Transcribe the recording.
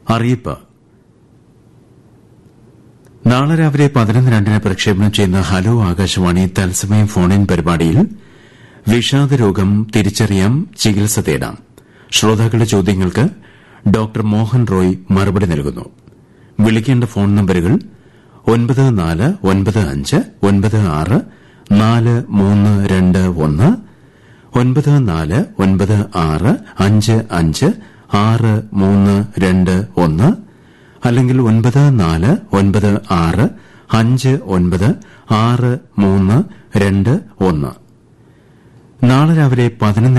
അറിയിപ്പ് നാളെ രാവിലെ പതിനൊന്ന് രണ്ടിന് പ്രക്ഷേപണം ചെയ്യുന്ന ഹലോ ആകാശവാണി തത്സമയം ഫോൺ ഇൻ പരിപാടിയിൽ വിഷാദരോഗം തിരിച്ചറിയാം ചികിത്സ തേടാം ശ്രോതാക്കളുടെ ചോദ്യങ്ങൾക്ക് ഡോക്ടർ മോഹൻ റോയ് മറുപടി നൽകുന്നു വിളിക്കേണ്ട ഫോൺ നമ്പരുകൾ ഒൻപത് നാല് ഒൻപത് അഞ്ച് ഒൻപത് ആറ് നാല് മൂന്ന് രണ്ട് ഒന്ന് ഒൻപത് നാല് ഒൻപത് ആറ് അഞ്ച് അഞ്ച് ആറ് മൂന്ന് രണ്ട് ഒന്ന് അല്ലെങ്കിൽ ഒൻപത് നാല് ഒൻപത് ആറ് അഞ്ച് ഒൻപത് ആറ് മൂന്ന് രണ്ട് ഒന്ന് നാളെ രാവിലെ പതിനൊന്ന്